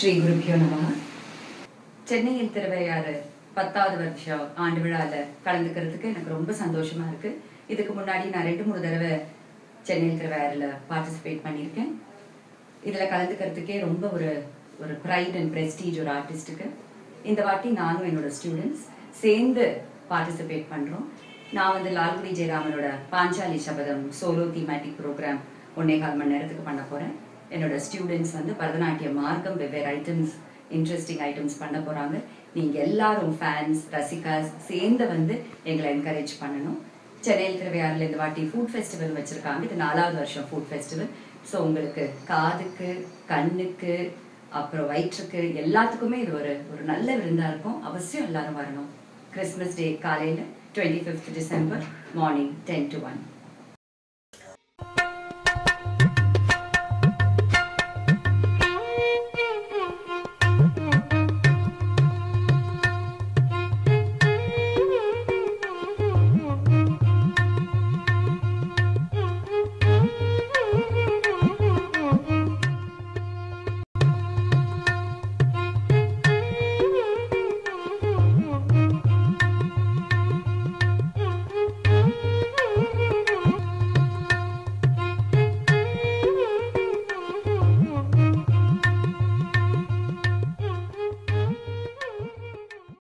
ஸ்ரீ குருப்பியோ நம சென்னையில் திருவையாறு பத்தாவது வருஷம் ஆண்டு விழால கலந்துக்கிறதுக்கு எனக்கு ரொம்ப சந்தோஷமா இருக்கு இதுக்கு முன்னாடி நான் ரெண்டு மூணு தடவை சென்னையில் திருவையாறுல பார்ட்டிசிபேட் பண்ணியிருக்கேன் இதுல கலந்துக்கிறதுக்கே ரொம்ப ஒரு ஒரு ப்ரைட் அண்ட் ப்ரெஸ்டீஜ் ஒரு ஆர்டிஸ்ட்டுக்கு இந்த வாட்டி நானும் என்னோட ஸ்டூடெண்ட்ஸ் சேர்ந்து பார்ட்டிசிபேட் பண்றோம் நான் வந்து லால்குடி ஜெயராமனோட பாஞ்சாலி சபதம் சோலோ தீமேட்டிக் ப்ரோக்ராம் ஒன்னே கால் மணி நேரத்துக்கு பண்ண போறேன் என்னோட ஸ்டூடெண்ட்ஸ் வந்து பரதநாட்டிய மார்க்கம் வெவ்வேறு ஐட்டம்ஸ் இன்ட்ரெஸ்டிங் ஐட்டம்ஸ் பண்ண போறாங்க நீங்க எல்லாரும் ஃபேன்ஸ் ரசிகாஸ் சேர்ந்து வந்து எங்களை என்கரேஜ் பண்ணணும் சென்னையில் திருவையாறுல இந்த வாட்டி ஃபுட் ஃபெஸ்டிவல் வச்சிருக்காங்க இது நாலாவது வருஷம் ஃபுட் ஃபெஸ்டிவல் ஸோ உங்களுக்கு காதுக்கு கண்ணுக்கு அப்புறம் வயிற்றுக்கு எல்லாத்துக்குமே இது ஒரு ஒரு நல்ல விருந்தா இருக்கும் அவசியம் எல்லாரும் வரணும் கிறிஸ்மஸ் டே காலையில twenty fifth December morning ten to one